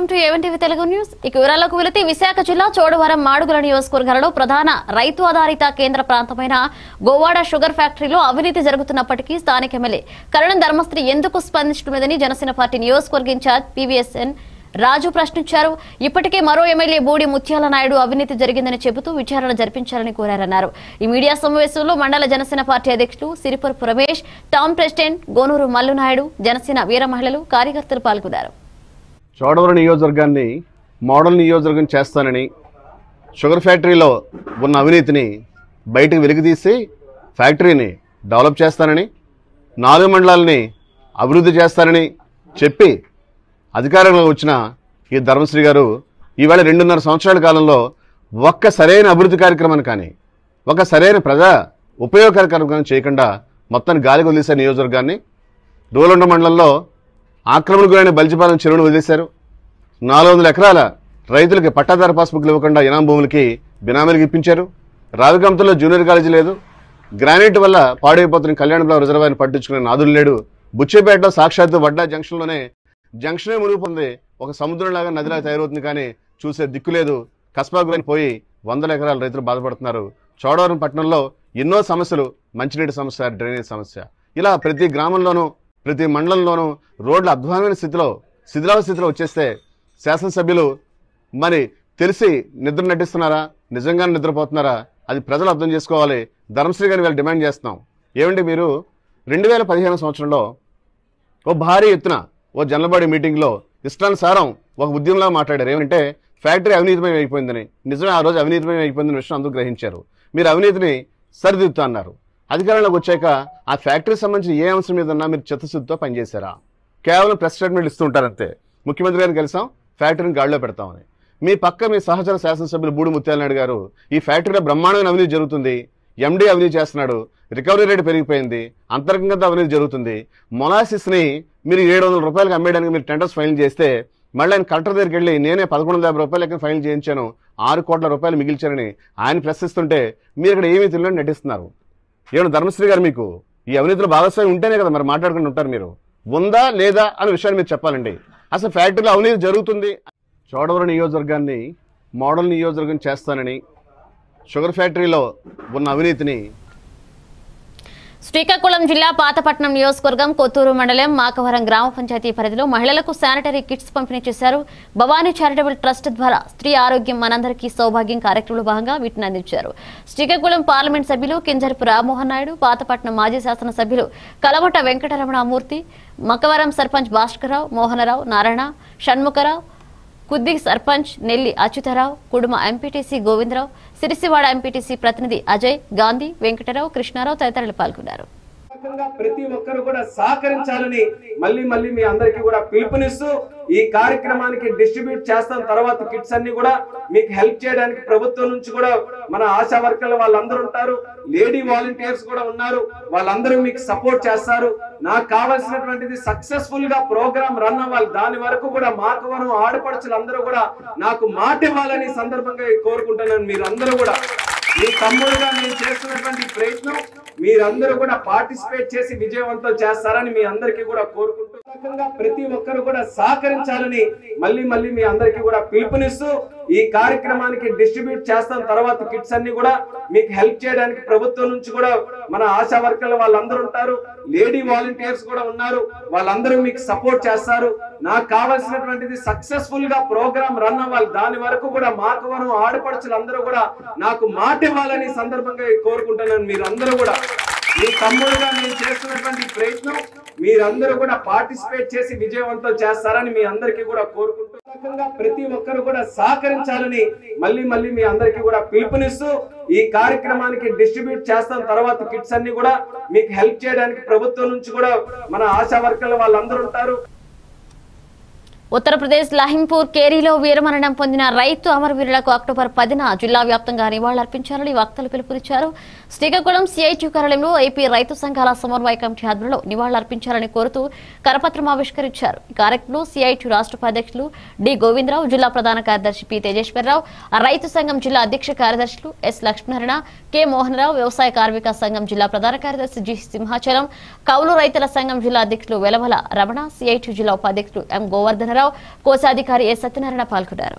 To ఏవెంటీవీ Telugu news ఇక వివరాలకు వెళితే విశాఖ జిల్లా చోడవరం మాడుగుల నియోజకవర్గాలలో ప్రధాన రైతు ఆధారిత కేంద్ర ప్రాంతమైన గోవాడ షుగర్ ఫ్యాక్టరీలో అవినీతి జరుగుతున్నప్పటికీ స్థానిక ఎమ్మెల్యే కరణం ధర్మశ్రీ ఎందుకు స్పందించడం లేదని జనసేన పార్టీ నియోజకవర్గ ఇన్ఛార్జ్ పీవీఎస్ఎన్ రాజు ప్రశ్నించారు ఇప్పటికే మరో ఎమ్మెల్యే బూడి ముత్యాల నాయుడు అవినీతి జరిగిందని చెబుతూ విచారణ జరిపించాలని కోరారన్నారు ఈ మీడియా సమావేశంలో మండల జనసేన పార్టీ అధ్యక్షులు సిరిపురపు రమేష్ టౌన్ ప్రెసిడెంట్ గోనూరు మల్లు నాయుడు జనసేన వీర మహిళలు కార్యకర్తలు పాల్గొన్నారు చోడవరం నియోజకవర్గాన్ని మోడల్ నియోజకవర్గం చేస్తానని షుగర్ ఫ్యాక్టరీలో ఉన్న అవినీతిని బయటకు వెలికితీసి ఫ్యాక్టరీని డెవలప్ చేస్తానని నాలుగు మండలాలని అభివృద్ధి చేస్తానని చెప్పి అధికారంలో వచ్చిన ఈ ధర్మశ్రీ గారు ఈవేళ రెండున్నర సంవత్సరాల కాలంలో ఒక్క సరైన అభివృద్ధి కార్యక్రమాన్ని కానీ ఒక సరైన ప్రజా ఉపయోగ కార్యక్రమం చేయకుండా మొత్తాన్ని గాలికి వదిలేశారు నియోజకవర్గాన్ని దూలండ మండలంలో ఆక్రమణకు గురైన బలిజిపాలెం చెరువును వదిలేశారు నాలుగు వందల ఎకరాల రైతులకి పట్టాదార పాస్బుక్లు ఇవ్వకుండా ఇనాం భూములకి బినామీలకు ఇప్పించారు రావికంతలో జూనియర్ కాలేజీ లేదు గ్రానైట్ వల్ల పాడైపోతున్న కళ్యాణపురం రిజర్వాయర్ని పట్టించుకునే నాదులు లేడు బుచ్చేపేటలో సాక్షాత్తు వడ్డా జంక్షన్లోనే జంక్షనే మునిగిపోతుంది ఒక సముద్రంలాగా నదిలా తయారవుతుంది కానీ చూసే దిక్కు లేదు కస్బా గురైన పోయి వందల ఎకరాల రైతులు బాధపడుతున్నారు చోడవరం పట్టణంలో ఎన్నో సమస్యలు మంచినీటి సమస్య డ్రైనేజ్ సమస్య ఇలా ప్రతి గ్రామంలోనూ ప్రతి మండలంలోనూ రోడ్ల అధ్వానమైన స్థితిలో శిథిలావ స్థితిలో వచ్చేస్తే శాసనసభ్యులు మరి తెలిసి నిద్ర నటిస్తున్నారా నిజంగా నిద్రపోతున్నారా అది ప్రజలు అర్థం చేసుకోవాలి ధర్మశ్రీ గారిని వీళ్ళు డిమాండ్ చేస్తున్నాం ఏమండి మీరు రెండు వేల పదిహేను సంవత్సరంలో ఓ భారీ ఎత్తున ఓ జనలబాడి మీటింగ్లో ఇష్టానుసారం ఒక ఉద్యమంలా మాట్లాడారు ఏమంటే ఫ్యాక్టరీ అవినీతిమయం అయిపోయిందని నిజమే ఆ రోజు అవినీతిమయం అయిపోయిందని విషయం అందరూ గ్రహించారు మీరు అవినీతిని సరిదిద్దుతా అన్నారు అధికారంలోకి వచ్చాక ఆ ఫ్యాక్టరీకి సంబంధించి ఏ అంశం మీద ఉన్నా మీరు చిత్తశుద్ధితో పనిచేశారా కేవలం ప్రెస్ స్టేట్మెంట్ ఇస్తూ ఉంటారంతే ముఖ్యమంత్రి గారిని కలిసాం ఫ్యాక్టరీని గాడిలో పెడతామని మీ పక్క మీ సహచర శాసనసభ్యులు బూడి ముత్యాల నాయుడు గారు ఈ ఫ్యాక్టరీలో బ్రహ్మాండమైన అవినీతి జరుగుతుంది ఎండీ అవినీతి చేస్తున్నాడు రికవరీ రేట్ పెరిగిపోయింది అంతర్గత అవినీతి జరుగుతుంది మొలాసిస్ని మీరు ఏడు వందల రూపాయలకు అమ్మేయడానికి మీరు టెండర్స్ ఫైల్ చేస్తే మళ్ళీ ఆయన కలెక్టర్ దగ్గరికి వెళ్ళి నేనే పదకొండు వందల యాభై రూపాయలకి ఫైల్ చేయించాను ఆరు కోట్ల రూపాయలు మిగిల్చారని ఆయన ప్రశ్నిస్తుంటే మీరు ఇక్కడ ఏమీ తెలియని నటిస్తున్నారు ఏమన్నా ధర్మశ్రీ గారు మీకు ఈ అవినీతిలో భాగస్వామి ఉంటేనే కదా మరి మాట్లాడుకుంటూ ఉంటారు మీరు ఉందా లేదా అనే విషయాన్ని మీరు చెప్పాలండి అసలు ఫ్యాక్టరీలో అవినీతి జరుగుతుంది చోడవరం నియోజకవర్గాన్ని మోడల్ నియోజకవర్గం చేస్తానని షుగర్ ఫ్యాక్టరీలో ఉన్న అవినీతిని శ్రీకాకుళం జిల్లా పాతపట్నం నియోజకవర్గం కొత్తూరు మండలం మాకవరం గ్రామ పంచాయతీ పరిధిలో మహిళలకు శానిటరీ కిట్స్ పంపిణీ చేశారు భవానీ చారిటబుల్ ట్రస్ట్ ద్వారా స్త్రీ ఆరోగ్యం మనందరికీ సౌభాగ్యం కార్యక్రమంలో భాగంగా వీటిని అందించారు శ్రీకాకుళం పార్లమెంట్ సభ్యులు కింజరపు రామ్మోహన్ నాయుడు పాతపట్నం మాజీ శాసన సభ్యులు కలవట వెంకటరమణమూర్తి మకవరం సర్పంచ్ భాస్కరరావు మోహనరావు నారాయణ షణ్ముఖరావు కుద్ది సర్పంచ్ నెల్లి అచ్యుతరావు కుడుమ ఎంపీటీసీ గోవిందరావు సిరిసివాడ ఎంపీటీసీ ప్రతినిధి అజయ్ గాంధీ వెంకటరావు కృష్ణారావు తదితరులు పాల్గొన్నారు రకంగా ప్రతి ఒక్కరు కూడా సహకరించాలని మళ్ళీ మళ్ళీ మీ అందరికీ కూడా పిలుపునిస్తూ ఈ కార్యక్రమానికి డిస్ట్రిబ్యూట్ చేస్తాం తర్వాత కిట్స్ అన్ని కూడా మీకు హెల్ప్ చేయడానికి ప్రభుత్వం నుంచి కూడా మన ఆశా వర్కర్లు వాళ్ళందరూ ఉంటారు లేడీ వాలంటీర్స్ కూడా ఉన్నారు వాళ్ళందరూ మీకు సపోర్ట్ చేస్తారు నాకు కావాల్సినటువంటిది సక్సెస్ఫుల్ గా ప్రోగ్రామ్ రన్ అవ్వాలి దాని వరకు కూడా మాకవరం ఆడపడుచులు అందరూ కూడా నాకు మాట ఇవ్వాలని ఈ సందర్భంగా కోరుకుంటున్నాను మీరందరూ కూడా మీ తమ్ముడుగా నేను చేస్తున్నటువంటి ఈ ప్రయత్నం మీరందరూ కూడా పార్టిసిపేట్ చేసి విజయవంతం చేస్తారని మీ అందరికీ కూడా కోరుకుంటూ రకంగా ప్రతి ఒక్కరు కూడా సహకరించాలని మళ్ళీ మళ్ళీ మీ అందరికీ కూడా పిలుపునిస్తూ ఈ కార్యక్రమానికి డిస్ట్రిబ్యూట్ చేస్తాం తర్వాత కిట్స్ అన్ని కూడా మీకు హెల్ప్ చేయడానికి ప్రభుత్వం నుంచి కూడా మన ఆశా వర్కర్లు వాళ్ళందరూ ఉంటారు లేడీ వాలంటీర్స్ కూడా ఉన్నారు వాళ్ళందరూ మీకు సపోర్ట్ చేస్తారు నాకు కావాల్సినటువంటిది సక్సెస్ఫుల్ గా ప్రోగ్రామ్ రన్ అవ్వాలి దాని వరకు కూడా మాకవరం ఆడపడుచులు అందరూ కూడా నాకు మాట ఇవ్వాలని ఈ సందర్భంగా కోరుకుంటున్నాను మీరందరూ కూడా మీ తమ్ముడుగా నేను చేస్తున్నటువంటి ఈ ప్రయత్నం మీరందరూ కూడా పార్టిసిపేట్ చేసి విజయవంతం చేస్తారని మీ అందరికీ కూడా కోరుకుంటూ రకంగా ప్రతి ఒక్కరు కూడా సహకరించాలని మళ్ళీ మళ్ళీ మీ అందరికీ కూడా పిలుపునిస్తూ ఈ కార్యక్రమానికి డిస్ట్రిబ్యూట్ చేస్తాం తర్వాత కిట్స్ అన్ని కూడా మీకు హెల్ప్ చేయడానికి ప్రభుత్వం నుంచి కూడా మన ఆశా వర్కర్లు వాళ్ళందరూ ఉంటారు ఉత్తరప్రదేశ్ లహింపూర్ కేరీలో వీరమరణం పొందిన రైతు అమరవీరులకు అక్టోబర్ పదిన జిల్లా వ్యాప్తంగా నివాళులర్పించాలని వక్తలు పిలుపునిచ్చారు శ్రీకాకుళం సిఐటి కార్యాలయంలో ఏపీ రైతు సంఘాల సమన్వయ కమిటీ ఆధ్వర్యంలో నివాళులర్పించాలని కోరుతూ కరపత్రం ఆవిష్కరించారు ఈ కార్యక్రమంలో సిఐటి రాష్ట్ర ఉపాధ్యక్షులు డి గోవిందరావు జిల్లా ప్రధాన కార్యదర్శి పి తేజేశ్వరరావు రైతు సంఘం జిల్లా అధ్యక్ష కార్యదర్శులు ఎస్ లక్ష్మీనారాయణ కె మోహనరావు వ్యవసాయ కార్మిక సంఘం జిల్లా ప్రధాన కార్యదర్శి జి సింహాచలం కౌలు రైతుల సంఘం జిల్లా అధ్యక్షులు వెలవల రమణ సిఐటి జిల్లా ఉపాధ్యక్షులు ఎం గోవర్ధనరావు రావు కోశాధికారి ఏ సత్యనారాయణ పాల్గొన్నారు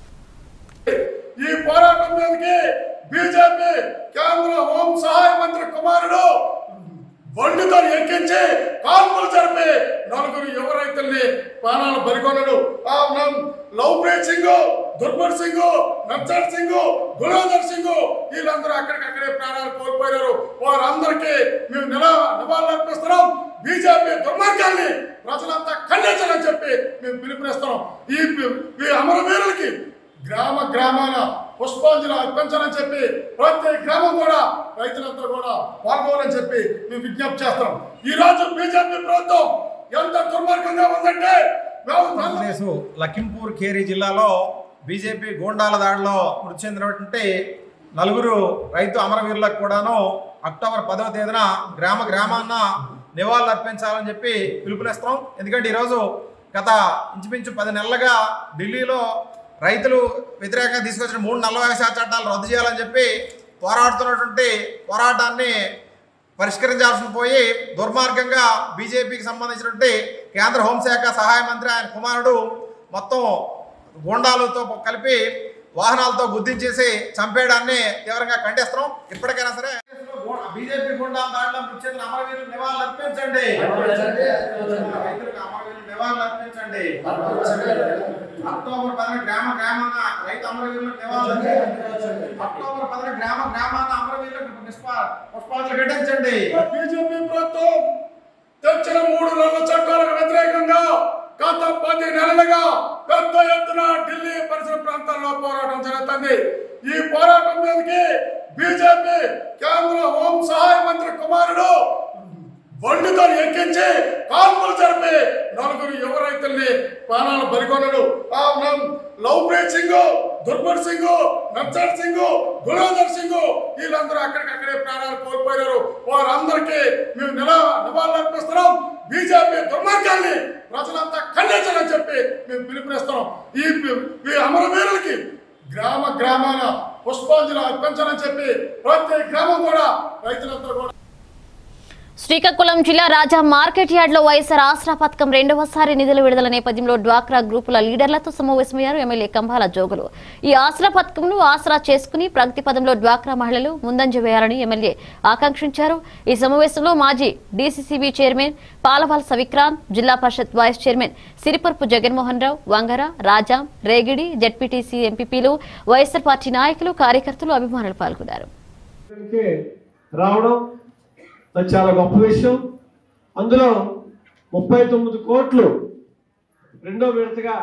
ఈ పోరాటం మీదకి బీజేపీ కేంద్ర హోం సహాయ మంత్రి కుమారుడు బండితో ఎక్కించి కాల్పులు జరిపి నలుగురు యువ రైతుల్ని ప్రాణాలు బలికొనడు ఆ నమ్ లవ్ప్రీత్ సింగ్ దుర్బర్ సింగ్ నర్సర్ సింగ్ గులాధర్ సింగ్ వీళ్ళందరూ అక్కడికక్కడే ప్రాణాలు కోల్పోయారు వారందరికీ మేము నిల నివాళులు అర్పిస్తున్నాం బీజేపీ దుర్మార్గాన్ని ప్రజలంతా ఖండించాలని చెప్పి మేము పిలుపునిస్తున్నాం ఈ ఈ అమరవీరులకి గ్రామ గ్రామాన పుష్పాంజలి అర్పించాలని చెప్పి ప్రతి గ్రామం కూడా రైతులంతా కూడా పాల్గొనాలని చెప్పి మేము విజ్ఞప్తి చేస్తాం ఈ రోజు బీజేపీ ప్రభుత్వం ఎంత దుర్మార్గంగా ఉందంటే మేము దాన్ని- ఆంధ్రప్రదేశ్ లఖింపూర్ ఖేరీ జిల్లాలో బీజేపీ గూండాల దాడిలో మృతి చెందినటువంటి నలుగురు రైతు అమరవీరులకు కూడాను అక్టోబర్ పదవ తేదీన గ్రామ గ్రామాన్న నివాళులు అర్పించాలని చెప్పి పిలుపునిస్తాం ఎందుకంటే ఈరోజు గత ఇంచుమించు పది నెలలుగా ఢిల్లీలో రైతులు వ్యతిరేకంగా తీసుకొచ్చిన మూడు నలభై శాత చట్టాలు రద్దు చేయాలని చెప్పి పోరాడుతున్నటువంటి పోరాటాన్ని పరిష్కరించాల్సిన పోయి దుర్మార్గంగా బీజేపీకి సంబంధించినటువంటి కేంద్ర హోంశాఖ సహాయ మంత్రి ఆయన కుమారుడు మొత్తం గూండాలతో కలిపి వాహనాలతో గుర్తించేసి చంపేయడాన్ని తీవ్రంగా ఖండిస్తున్నాం ఇప్పటికైనా సరే బీజేపీ గుండా దాంట్లో మృతి చెందిన అమరవీరులు నివాళులు అర్పించండి రైతులకు అమరవీరులు నివాళులు అర్పించండి అక్టోబర్ పదిన గ్రామ గ్రామాన రైతు అమరవీరులకు నివాళులు అర్పించండి అక్టోబర్ పదిన గ్రామ గ్రామాన అమరవీరులకు నిష్ప పుష్పాంజలి ఘటించండి బీజేపీ ప్రభుత్వం తెచ్చిన మూడు నల్ల చట్టాలకు వ్యతిరేకంగా గత పది నెలలుగా పెద్ద ఎత్తున ఢిల్లీ పరిసర ప్రాంతాల్లో పోరాటం జరుగుతుంది ఈ పోరాటం మీదకి బీజేపీ కేంద్ర హోం సహాయ మంత్రి కుమారుడు బండితో ఎక్కించి కాల్పులు జరిపి నలుగురు యువ రైతుల్ని ప్రాణాలు బలికొనడు ఆ నమ్ లవ్ప్రీత్ సింగ్ దుర్బర్ సింగ్ నర్సర్ సింగ్ గులాధర్ సింగ్ వీళ్ళందరూ అక్కడికక్కడే ప్రాణాలు కోల్పోయారు వారందరికీ మేము నిల నివాళులు అర్పిస్తున్నాం బీజేపీ దుర్మార్గాన్ని ప్రజలంతా ఖండించాలని చెప్పి మేము పిలుపునిస్తున్నాం ఈ ఈ అమరవీరులకి గ్రామ గ్రామాన పుష్పాంజలి అర్పించాలని చెప్పి ప్రతి గ్రామం కూడా రైతులంతా కూడా శ్రీకాకుళం జిల్లా రాజా మార్కెట్ యార్డ్ లో వైఎస్ఆర్ ఆసరా పథకం రెండవసారి నిధుల విడుదల నేపథ్యంలో డ్వాక్రా గ్రూపుల లీడర్లతో సమావేశమయ్యారు ఎమ్మెల్యే కంబాల జోగులు ఈ ఆసరా పథకంను ఆసరా చేసుకుని ప్రగతి పదంలో డ్వాక్రా మహిళలు ముందంజ వేయాలని ఎమ్మెల్యే ఆకాంక్షించారు ఈ సమావేశంలో మాజీ డీసీసీబీ చైర్మన్ పాలవలస విక్రాంత్ జిల్లా parishad vice chairman Siripurapu Jaganmohan Rao Vangara Raja Regidi ZPTC ఎంపీపీలు వైఎస్ఆర్ పార్టీ నాయకులు కార్యకర్తలు అభిమానులు పాల్గొన్నారు ఇక్కడికి రావడం అది చాలా గొప్ప విషయం అందులో ముప్పై తొమ్మిది కోట్లు రెండో విడతగా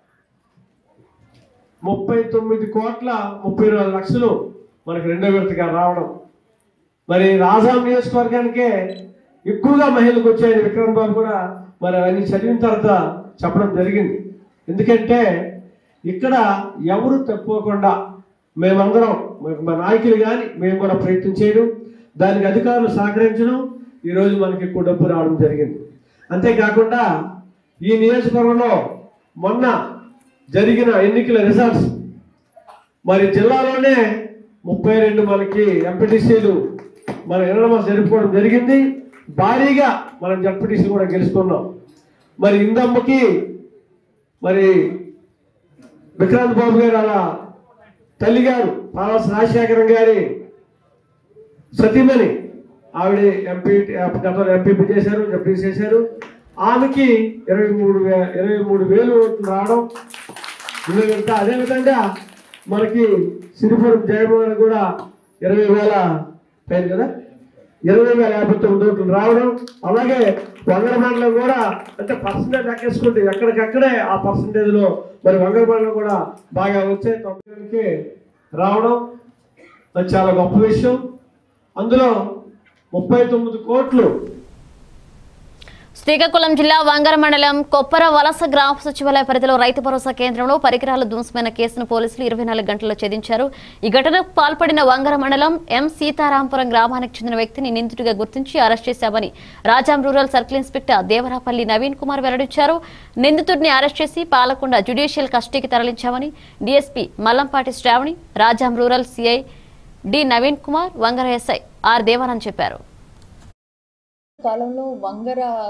ముప్పై తొమ్మిది కోట్ల ముప్పై రెండు లక్షలు మనకి రెండో విడతగా రావడం మరి రాజాం నియోజకవర్గానికే ఎక్కువగా మహిళలకు వచ్చాయని విక్రమ్ బాబు కూడా మరి అవన్నీ చదివిన తర్వాత చెప్పడం జరిగింది ఎందుకంటే ఇక్కడ ఎవరు తప్పుకోకుండా మేమందరం మా- మా నాయకులు కానీ మేము కూడా ప్రయత్నం చేయడం దానికి అధికారులు సహకరించడం ఈరోజు మనకి ఎక్కువ డబ్బు రావడం జరిగింది అంతేకాకుండా ఈ నియోజకవర్గంలో మొన్న జరిగిన ఎన్నికల రిజల్ట్స్ మరి జిల్లాలోనే ముప్పై రెండు మనకి ఎంపీటీసీలు మన ఎన్నడమాస్ జరుపుకోవడం జరిగింది భారీగా మనం జడ్పీటీసీ కూడా గెలుచుకున్నాం మరి ఇందమ్మకి మరి విక్రాంత్ బాబు గారు అలా తల్లి గారు పాలవలసిన రాజశేఖరం గారి సతీమణి ఆవిడ ఎంపీ గతంలో ఎంపీపీ చేశారు డిప్యూటీ చేశారు ఆమెకి ఇరవై మూడు వే ఇరవై మూడు వేలు ఓట్లు రావడం ఇరవై విడత అదేవిధంగా మనకి సిరిపురం జగన్మోహన్ కూడా ఇరవై వేల పైన కదా ఇరవై వేల యాభై తొమ్మిది ఓట్లు రావడం అలాగే వంగర మండలం కూడా అంటే పర్సంటేజ్ ఎక్కేసుకుంటే ఎక్కడికక్కడే ఆ పర్సంటేజ్ లో మరి వంగర మండలం కూడా బాగా వచ్చాయి తొమ్మిదికి రావడం అది చాలా గొప్ప విషయం అందులో ముప్పై తొమ్మిది కోట్లు శ్రీకాకుళం జిల్లా వంగర మండలం కొప్పర వలస గ్రామ సచివాలయ పరిధిలో రైతు భరోసా కేంద్రంలో పరికరాలు ధ్వంసమైన కేసును పోలీసులు ఇరవై నాలుగు గంటల్లో ఛేదించారు ఈ ఘటనకు పాల్పడిన వంగర మండలం ఎం సీతారాంపురం గ్రామానికి చెందిన వ్యక్తిని నిందితుడిగా గుర్తించి అరెస్ట్ చేశామని Rajam rural circle inspector Devarapalli Naveen Kumar వెల్లడించారు నిందితుడిని అరెస్ట్ చేసి పాలకొండ జ్యుడిషియల్ కస్టడీకి తరలించామని DSP Mallampati Sravani Rajam rural CI D Naveen Kumar Vangara SI R Devanand చెప్పారు కాలంలో వంగర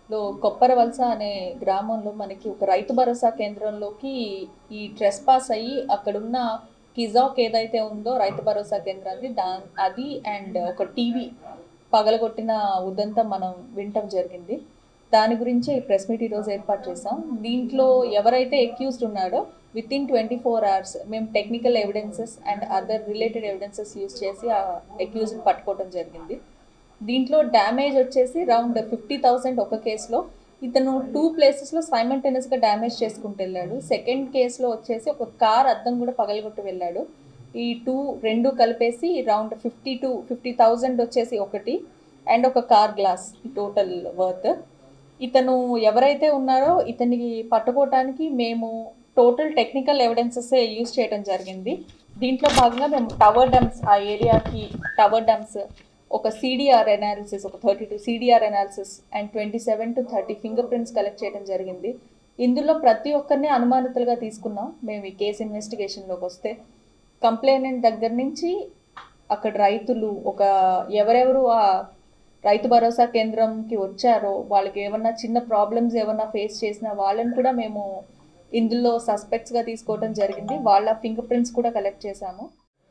లో కొప్పరవలస అనే గ్రామంలో మనకి ఒక రైతు భరోసా కేంద్రంలోకి ఈ ట్రెస్ పాస్ అయ్యి అక్కడున్న కిజాక్ ఏదైతే ఉందో రైతు భరోసా కేంద్రాన్ని దా అది అండ్ ఒక టీవీ పగలగొట్టిన ఉదంతం మనం వినటం జరిగింది దాని గురించే ఈ ప్రెస్ మీట్ ఈరోజు ఏర్పాటు చేసాం దీంట్లో ఎవరైతే ఎక్యూజ్డ్ ఉన్నాడో with in twenty four hours మేము technical evidences and other related evidences use చేసి ఆ ఎక్యూజ్ని పట్టుకోవడం జరిగింది దీంట్లో డ్యామేజ్ వచ్చేసి రౌండ్ ఫిఫ్టీ థౌసండ్ ఒక కేసులో ఇతను టూ ప్లేసెస్లో సైమల్టేనియస్గా డ్యామేజ్ చేసుకుంటూ వెళ్ళాడు సెకండ్ కేసులో వచ్చేసి ఒక కార్ అద్దం కూడా పగలగొట్టి వెళ్ళాడు ఈ టూ రెండు కలిపేసి round fifty two fifty thousand వచ్చేసి ఒకటి అండ్ ఒక కార్ గ్లాస్ టోటల్ వర్త్ ఇతను ఎవరైతే ఉన్నారో ఇతనికి పట్టుకోవటానికి మేము టోటల్ టెక్నికల్ ఎవిడెన్సెస్ యూజ్ చేయడం జరిగింది దీంట్లో భాగంగా మేము టవర్ డమ్స్ ఆ ఏరియాకి టవర్ డమ్స్ ఒక సిడిఆర్ అనాలిసిస్ ఒక thirty two CDR analysis and twenty seven to thirty fingerprints collect చేయడం జరిగింది ఇందులో ప్రతి ఒక్కరిని అనుమానితులుగా తీసుకున్నాం మేము ఈ కేసు ఇన్వెస్టిగేషన్లోకి వస్తే కంప్లైనెంట్ దగ్గర నుంచి అక్కడ రైతులు ఒక ఎవరెవరు ఆ రైతు భరోసా కేంద్రంకి వచ్చారో వాళ్ళకి ఏమన్నా చిన్న ప్రాబ్లమ్స్ ఏమన్నా ఫేస్ చేసిన వాళ్ళని కూడా మేము ఇందులో సస్పెక్ట్స్గా తీసుకోవడం జరిగింది వాళ్ళ ఫింగర్ ప్రింట్స్ కూడా కలెక్ట్ చేశాము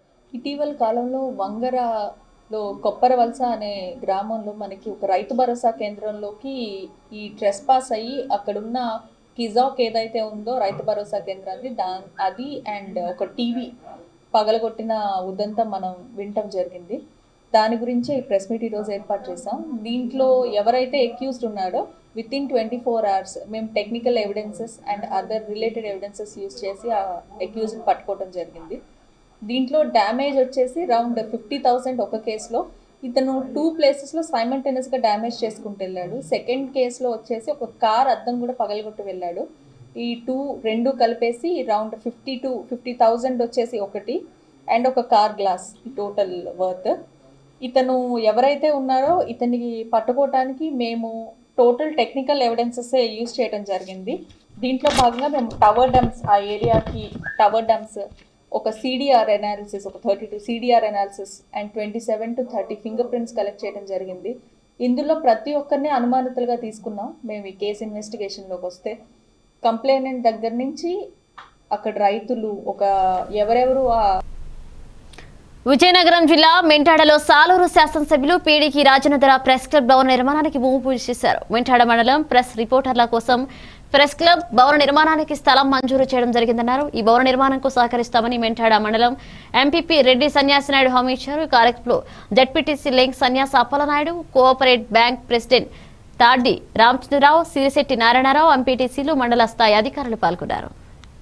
ఇటీవల కాలంలో వంగరలో కొప్పరవలస అనే గ్రామంలో మనకి ఒక రైతు భరోసా కేంద్రంలోకి ఈ ట్రెస్ పాస్ అయ్యి అక్కడున్న కిజాక్ ఏదైతే ఉందో రైతు భరోసా కేంద్రాన్ని దా అది అండ్ ఒక టీవీ పగలగొట్టిన ఉదంతం మనం వినటం జరిగింది దాని గురించే ఈ ప్రెస్ మీట్ ఈరోజు ఏర్పాటు చేసాం దీంట్లో ఎవరైతే ఎక్యూజ్డ్ ఉన్నాడో with in twenty four hours మేము technical evidences and other related evidences use చేసి ఆ ఎక్యూజ్ని పట్టుకోవడం జరిగింది దీంట్లో డ్యామేజ్ వచ్చేసి రౌండ్ ఫిఫ్టీ థౌసండ్ ఒక కేసులో ఇతను టూ ప్లేసెస్లో సైమల్టేనియస్గా డ్యామేజ్ చేసుకుంటూ వెళ్ళాడు సెకండ్ కేసులో వచ్చేసి ఒక కార్ అద్దం కూడా పగలగొట్టి వెళ్ళాడు ఈ టూ రెండు కలిపేసి round fifty two fifty thousand వచ్చేసి ఒకటి అండ్ ఒక కార్ గ్లాస్ టోటల్ వర్త్ ఇతను ఎవరైతే ఉన్నారో ఇతనికి పట్టుకోవటానికి మేము టోటల్ టెక్నికల్ ఎవిడెన్సెస్ యూజ్ చేయడం జరిగింది దీంట్లో భాగంగా మేము టవర్ డమ్స్ ఆ ఏరియాకి టవర్ డమ్స్ ఒక సిడిఆర్ అనాలిసిస్ ఒక thirty two CDR analysis and twenty seven to thirty fingerprints collect చేయడం జరిగింది ఇందులో ప్రతి ఒక్కరిని అనుమానితులుగా తీసుకున్నాం మేము ఈ కేసు ఇన్వెస్టిగేషన్లోకి వస్తే కంప్లైనెంట్ దగ్గర నుంచి అక్కడ రైతులు ఒక ఎవరెవరు ఆ విజయనగరం జిల్లా మెంటాడలో సాలూరు శాసనసభ్యులు పీడికి రాజనగర ప్రెస్ క్లబ్ భవన నిర్మాణానికి భూమి పూజ చేశారు మెంటాడ మండలం ప్రెస్ రిపోర్టర్ల కోసం ప్రెస్ క్లబ్ భవన నిర్మాణానికి స్థలం మంజూరు చేయడం జరిగిందన్నారు ఈ భవన నిర్మాణంకు సహకరిస్తామని మెంటాడ మండలం ఎంపీపీ రెడ్డి సన్యాసినాయుడు హామీ ఇచ్చారు ఈ కార్యక్రమంలో జడ్పీటీసీ లింక్ Sanyasa Appalanaidu cooperate bank president Taddi Ramachandrarao Sirisetti Narayanarao ఎంపీటీసీలు మండల స్థాయి అధికారులు పాల్గొన్నారు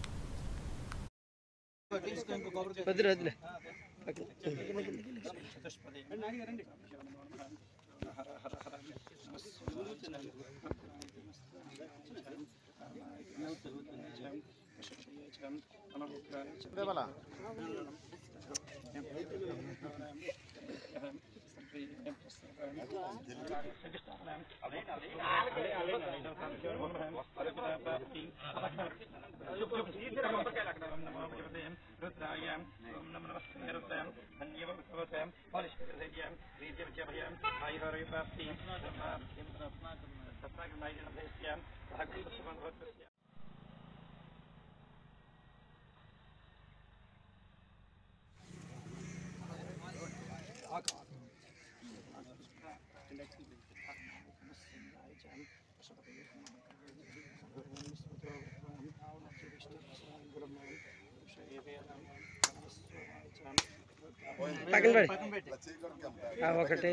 ఒకటి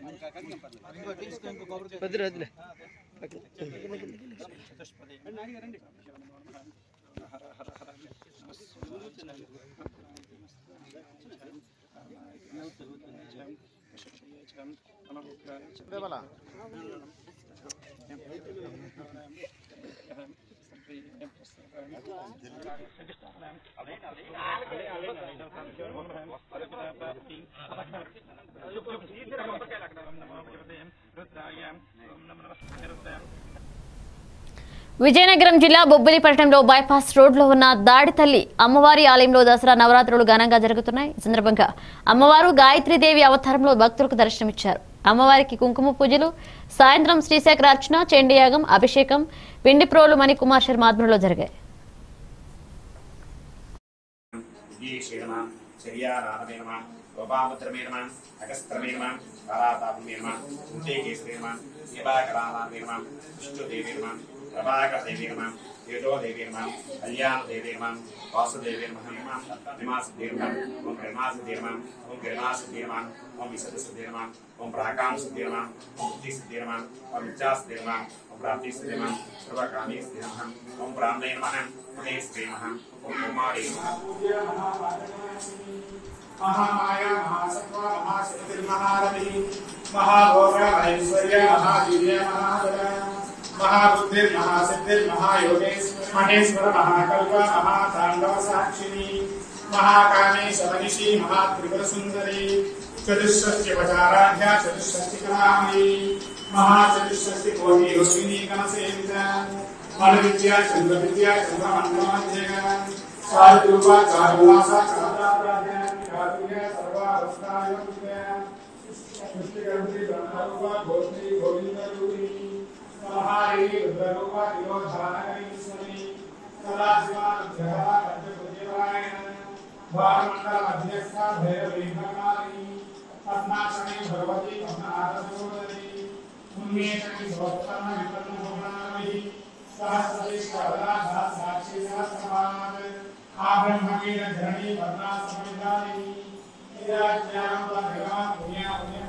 వద్దులే వద్దులే విజయనగరం జిల్లా బొబ్బిలి పట్టణంలో బైపాస్ రోడ్లో ఉన్న దాడి తల్లి అమ్మవారి ఆలయంలో దసరా నవరాత్రులు ఘనంగా జరుగుతున్నాయి ఈ సందర్భంగా అమ్మవారు గాయత్రీదేవి అవతారంలో భక్తులకు దర్శనమిచ్చారు అమ్మవారికి కుంకుమ పూజలు సాయంత్రం శ్రీశేఖరార్చన చండీయాగం అభిషేకం పిండి ప్రోలు మణి కుమార్ శర్మ ఆధ్వర్యంలో జరిగాయి శ్రీరమ శర్యారాధమే నమ గోపాముద్రమే నమ అగస్త్రమే నమ తారాతాపమే నమ కుంతేకేశ్వరే నమ శివాకరామాదే నమ విష్ణుదేవి నమ ప్రభాకరదేవి నమ తేజోదేవి నమ కళ్యాణదేవి నమ వాసుదేవి నమ నిమాసదేవి నమ ఓం ప్రేమాసదే నమ ఓం గరిమాసదే నమ ఓం విశదసదే నమ ఓం ప్రాకాంసదే నమ ఓం బుద్ధిసదే నమ ఓం విద్యాసదే నమ ఓం ప్రాప్తిసదే నమ సర్వకామేసదే నమ ఓం బ్రాహ్మణే నమ ఉదయసదే నమ ఓం కుమారే నమ महामाया महासत्वा महाशक्तिर्महारथी महाभोगा ऐश्वर्य महावीर्य महाबल महाबुद्धिर्महासिद्धिर्महायोगेश महेश्वर महाकल्प महातांडव साक्षिणी महाकामेश मनिषी महात्रिपुर सुंदरी चतुष्षष्टि वचाराध्या चतुष्षष्टि कलामयी महाचतुष्षष्टि कोटि योगिनी गणसेविता मल विद्या चंद्र विद्या चंद्रमंडलमध्यगा चारुरूपा चारुवासा चारुराध्या चारुर्य सर्वावस्थाय विद्या सृष्टिकर्त्री ब्रह्मरूपा गोत्री गोविन्दरूपिणी महारी रुद्ररूपा तिरोधानकरीश्वरी सदाशिवा विग्रहा पंचभुजवाय भारमण्डल अध्यक्षा भैरवी भगवानी पद्मासनी भगवती पद्मनाभसोदरी उन्मेषणी भवत्तम विपन्न भुवनामयी सहस्रवी कवला साक्षी सहस्रमानव आब्रह्मवीर धरणी वर्णा समिधानी इराज्ञानं भगवान् पुण्या पुण्य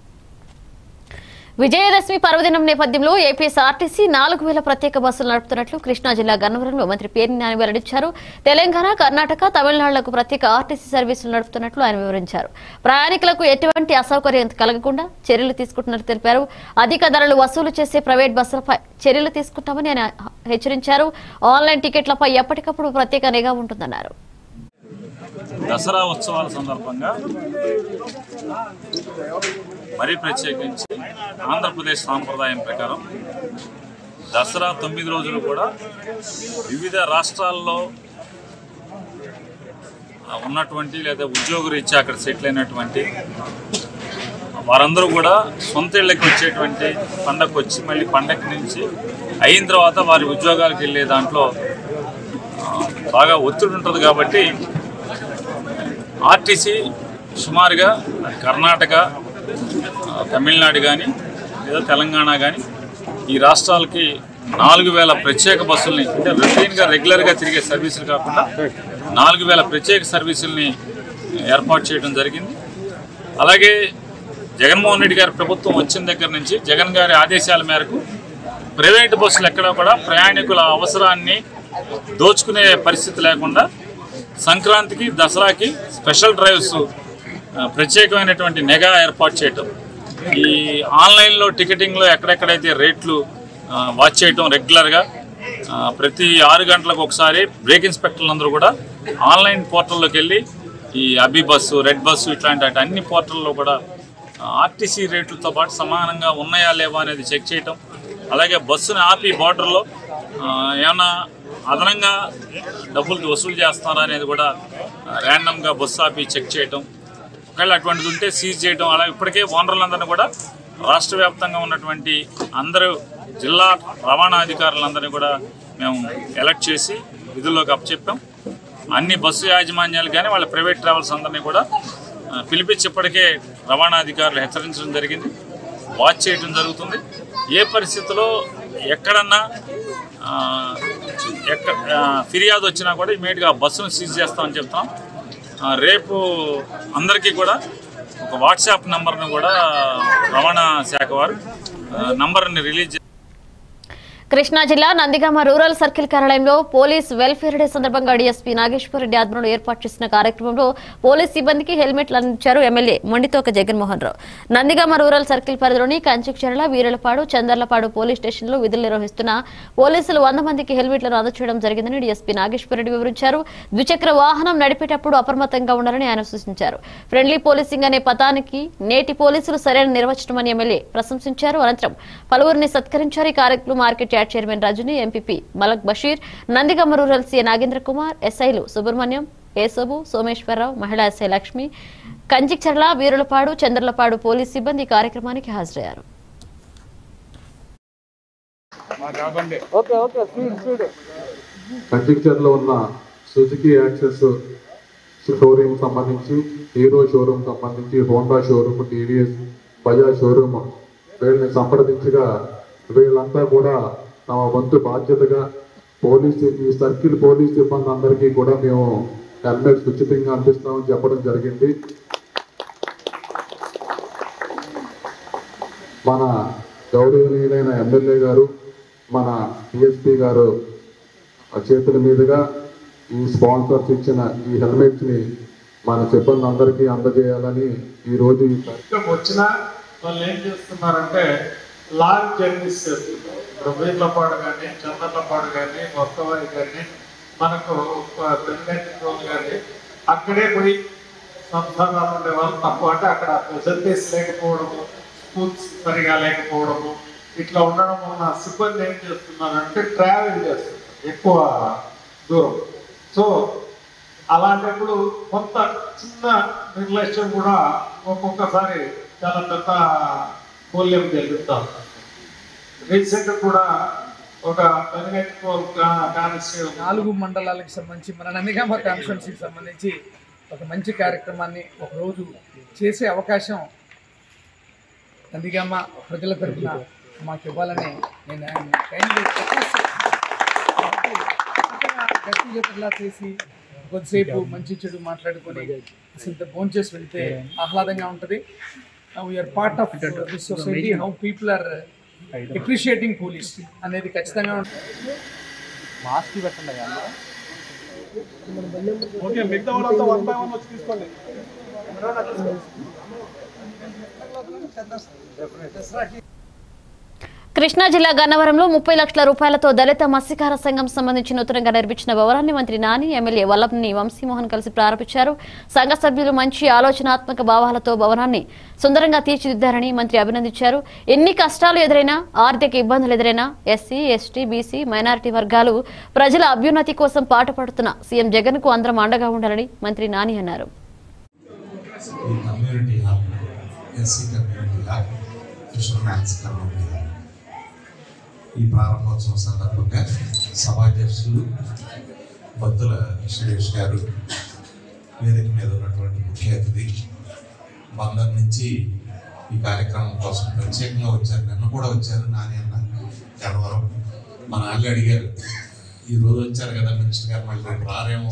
విజయదశమి పర్వదినం నేపథ్యంలో ఏపీఎస్ఆర్టీసీ నాలుగు వేల ప్రత్యేక బస్సులు నడుపుతున్నట్లు కృష్ణా జిల్లా గన్నవరంలో మంత్రి పేర్ని నాని వెల్లడించారు తెలంగాణ కర్ణాటక తమిళనాడులకు ప్రత్యేక ఆర్టీసీ సర్వీసులు నడుపుతున్నట్లు ఆయన వివరించారు ప్రయాణికులకు ఎటువంటి అసౌకర్యం కలగకుండా చర్యలు తీసుకుంటున్నట్లు తెలిపారు అధిక ధరలు వసూలు చేసే ప్రైవేట్ బస్సులపై చర్యలు తీసుకుంటామని ఆయన హెచ్చరించారు ఆన్లైన్ టికెట్లపై ఎప్పటికప్పుడు ప్రత్యేక నిఘా ఉంటుందన్నారు దసరా ఉత్సవాల సందర్భంగా మరీ ప్రత్యేకించి ఆంధ్రప్రదేశ్ సాంప్రదాయం ప్రకారం దసరా తొమ్మిది రోజులు కూడా వివిధ రాష్ట్రాల్లో ఆ, ఉన్నటువంటి లేదా ఉద్యోగరీత్యా అక్కడ సెటిల్ అయినటువంటి వారందరూ కూడా సొంత ఇళ్ళకి వచ్చేటువంటి పండగకు వచ్చి మళ్ళీ పండగ నుంచి అయిన తర్వాత వారి ఉద్యోగాలకు వెళ్ళే దాంట్లో ఆ, బాగా ఒత్తిడి ఉంటుంది కాబట్టి ఆర్టీసీ సుమారుగా కర్ణాటక ఆ, తమిళనాడు కానీ లేదా తెలంగాణ కానీ ఈ రాష్ట్రాలకి నాలుగు వేల ప్రత్యేక బస్సుల్ని అంటే రొటీన్గా రెగ్యులర్గా తిరిగే సర్వీసులు కాకుండా నాలుగు వేల ప్రత్యేక సర్వీసుల్ని ఏర్పాటు చేయడం జరిగింది అలాగే జగన్మోహన్ రెడ్డి గారి ప్రభుత్వం వచ్చిన దగ్గర నుంచి జగన్ గారి ఆదేశాల మేరకు ప్రైవేటు బస్సులు ఎక్కడా కూడా ప్రయాణికుల అవసరాన్ని దోచుకునే పరిస్థితి లేకుండా సంక్రాంతికి దసరాకి స్పెషల్ డ్రైవ్స్ ఆ, ప్రత్యేకమైనటువంటి నిఘా ఏర్పాటు చేయటం ఈ ఆన్లైన్లో టికెటింగ్లో ఎక్కడెక్కడైతే రేట్లు ఆ, వాచ్ చేయటం రెగ్యులర్గా ఆ, ప్రతి ఆరు గంటలకు ఒకసారి బ్రేక్ ఇన్స్పెక్టర్లు అందరూ కూడా ఆన్లైన్ పోర్టల్లోకి వెళ్ళి ఈ అబి బస్సు రెడ్ బస్సు ఇట్లాంటి అటు అన్ని పోర్టల్లో కూడా ఆర్టీసీ రేట్లతో పాటు సమానంగా ఉన్నాయా లేవా అనేది చెక్ చేయటం అలాగే బస్సుని ఆపి బార్డర్లో ఏమన్నా అదనంగా డబ్బులు వసూలు చేస్తున్నారా అనేది కూడా ర్యాండమ్గా బస్సు ఆపి చెక్ చేయటం ఒకవేళ అటువంటిది ఉంటే సీజ్ చేయడం అలా ఇప్పటికే ఓనర్లందరినీ కూడా రాష్ట్ర వ్యాప్తంగా ఉన్నటువంటి అందరూ జిల్లా రవాణా అధికారులందరినీ కూడా మేము ఎలక్ట్ చేసి విధుల్లోకి అప్పచెప్పాం అన్ని బస్సు యాజమాన్యాలు కానీ వాళ్ళ ప్రైవేట్ ట్రావెల్స్ అందరినీ కూడా ఆ, పిలిపించి ఇప్పటికే రవాణా అధికారులు హెచ్చరించడం జరిగింది వాచ్ చేయడం జరుగుతుంది ఏ పరిస్థితిలో ఎక్కడన్నా ఆ, ఎక్క ఆ, ఫిర్యాదు వచ్చినా కూడా ఇమీడియట్గా బస్సును సీజ్ చేస్తామని చెప్తాం ఆ, రేపు అందరికీ కూడా ఒక వాట్సాప్ నంబర్ను కూడా రవాణా శాఖ వారు ఆ, నంబర్ని రిలీజ్ కృష్ణా జిల్లా నందిగామ రూరల్ సర్కిల్ కార్యాలయంలో పోలీస్ వెల్ఫేర్ డే సందర్భంగా డీఎస్పీ నాగేశ్వర రెడ్డి ఆధ్వర్యంలో ఏర్పాటు చేసిన కార్యక్రమంలో పోలీస్ సిబ్బందికి హెల్మెట్లు అందించారు MLA Monditoka Jaganmohan Rao Nandigama rural circle పరిధిలోని కంచుకచెర్ల వీరలపాడు చందర్లపాడు పోలీస్ స్టేషన్లో విధులు నిర్వహిస్తున్న పోలీసులు వంద మందికి హెల్మెట్లను అందచేయడం జరిగిందని డీఎస్పీ నాగేశ్వర రెడ్డి వివరించారు ద్విచక్ర వాహనం నడిపేటప్పుడు అప్రమత్తంగా ఉండాలని ఆయన సూచించారు ఫ్రెండ్లీ పోలీసింగ్ అనే పదానికి నేటి పోలీసులు సరైన నిర్వచనమని ఎమ్మెల్యే ప్రశంసించారు అనంతరం పలువురిని సత్కరించారు ఈ కార్యక్రమం market yard chairman Rajani MPP Malak Basheer Nandigama rural CA Nagendra Kumar ఎస్ఐలు సుబ్రహ్మణ్యం ఏసోబు సోమేశ్వరరావు మహిళా ఎస్ఐ లక్ష్మి కంచిచర్ల వీరులపాడు చంద్రలపాడు పోలీస్ సిబ్బంది ఈ కార్యక్రమానికి హాజరయ్యారు కంచిక్చర్లో ఉన్న సుజుకి యాక్సెస్ షోరూమ్ సంబంధించి హీరో షోరూమ్ సంబంధించి Honda showroom TVS Bajaj showroom వీళ్ళని సంప్రదించగా వీళ్ళంతా కూడా తమ వంతు బాధ్యతగా పోలీస్ ఈ సర్కిల్ పోలీస్ సిబ్బంది అందరికీ కూడా మేము హెల్మెట్స్ ఉచితంగా అందిస్తామని చెప్పడం జరిగింది మన గౌరవనీయులైన ఎమ్మెల్యే గారు మన డిఎస్పీ గారు ఆ చేతుల మీదుగా ఈ స్పాన్సర్స్ ఇచ్చిన ఈ హెల్మెట్స్ ని మన సిబ్బంది అందరికీ అందజేయాలని ఈ రోజు ఈ కార్య- ఇక్కడ వచ్చినా వాళ్ళు ఏం చేస్తున్నారంటే లాంగ్ జర్నీస్ చేస్తున్నారు ఇప్పుడు వీర్లపాడు కానీ చంద్రలపాడు కానీ మొత్తవారి కానీ మనకు ప్రెసిడెంట్ రోల్ కానీ అక్కడే పోయి సంస్థానాలు ఉండే వాళ్ళు తక్కువ అంటే అక్కడ ఫెసిలిటీస్ లేకపోవడము స్కూల్స్ సరిగా లేకపోవడము ఇట్లా ఉండడం వలన సిబ్బంది ఏం చేస్తున్నారంటే ట్రావెల్ చేస్తున్నారు ఎక్కువ దూరం సో అలాంటప్పుడు కొంత చిన్న నిర్లక్ష్యం కూడా ఒక్కొక్కసారి చాలా పెద్ద మూల్యం చెల్లిస్తాం రీసెంట్ కూడా ఒక పెనగట్టుకోల్ కానిస్టేబుల్ నాలుగు మండలాలకు సంబంధించి మన నందిగామ కాన్స్టిట్యున్సీకి సంబంధించి ఒక మంచి కార్యక్రమాన్ని ఒక రోజు చేసే అవకాశం నందిగామ ప్రజల తరఫున మాకు ఇవ్వాలని నేను ఆయన కైండ్లీ రిక్వెస్ట్ గట్టి చెప్పలా చేసి కొద్దిసేపు మంచి చెడు మాట్లాడుకొని అసలు భోజనం చేసి వెళ్తే ఆహ్లాదంగా ఉంటుంది we're part of this society how people are appreciating police అనేది ఖచ్చితంగా ఉంటుంది మాస్క్ పెట్టండి ఓకే మిగతా వాళ్ళంతా వన్ బై వన్ వచ్చి తీసుకోండి కృష్ణా జిల్లా గన్నవరంలో ముప్పై లక్షల రూపాయలతో దళిత మత్స్యకార సంఘం సంబంధించి నూతనంగా నిర్మించిన భవనాన్ని మంత్రి నాని ఎమ్మెల్యే వల్లభని వంశీమోహన్ కలిసి ప్రారంభించారు సంఘ సభ్యులు మంచి ఆలోచనాత్మక భావాలతో భవనాన్ని సుందరంగా తీర్చిదిద్దారని మంత్రి అభినందించారు ఎన్ని కష్టాలు ఎదురైనా ఆర్థిక ఇబ్బందులు ఎదురైనా ఎస్సీ ఎస్టీ బీసీ మైనారిటీ వర్గాలు ప్రజల అభ్యున్నతి కోసం పాటుపడుతున్న సీఎం జగన్ కు అందరం అండగా ఉండాలని మంత్రి నాని అన్నారు ఈ community hall SC community hall fisherman's community hall ఈ ప్రారంభోత్సవం సందర్భంగా సభాధ్యక్షులు బత్తుల సురేష్ గారు వేదిక మీద ఉన్నటువంటి ముఖ్య అతిథి బందర్ నుంచి ఈ కార్యక్రమం కోసం ప్రత్యేకంగా వచ్చారు నిన్న కూడా వచ్చారు నాని అన్న గన్నవరం మన వాళ్ళు అడిగారు ఈ రోజు వచ్చారు కదా మినిస్టర్ గారు మళ్ళీ రేపు రారేమో